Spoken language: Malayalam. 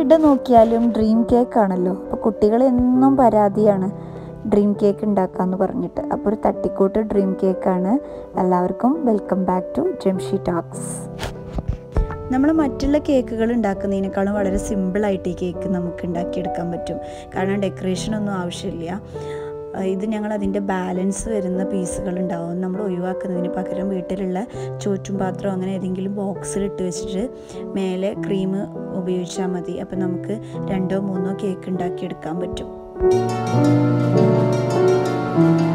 എവിടെ നോക്കിയാലും ഡ്രീം കേക്ക് ആണല്ലോ അപ്പോൾ കുട്ടികൾ എന്നും പരാതിയാണ് ഡ്രീം കേക്ക് ഉണ്ടാക്കാമെന്ന് പറഞ്ഞിട്ട് അപ്പോൾ ഒരു തട്ടിക്കൂട്ട് ഡ്രീം കേക്കാണ് എല്ലാവർക്കും welcome back to Jamshi talks നമ്മൾ മറ്റുള്ള കേക്കുകൾ ഉണ്ടാക്കുന്നതിനേക്കാളും വളരെ സിമ്പിളായിട്ട് ഈ കേക്ക് നമുക്ക് ഉണ്ടാക്കിയെടുക്കാൻ പറ്റും കാരണം ഡെക്കറേഷനൊന്നും ആവശ്യമില്ല അഹ് ഇത് ഞങ്ങൾ അതിൻ്റെ ബാലൻസ് വരുന്ന പീസുകൾ ഉണ്ടാവും നമ്മൾ ഒഴിവാക്കുന്നതിന് പകരം വീട്ടിലുള്ള ചോറ്റും പാത്രം അങ്ങനെ ഏതെങ്കിലും ബോക്സിൽ ഇട്ട് വെച്ചിട്ട് മേലെ ക്രീം ഉപയോഗിച്ചാൽ മതി അപ്പം നമുക്ക് രണ്ടോ മൂന്നോ കേക്ക് ഉണ്ടാക്കിയെടുക്കാൻ പറ്റും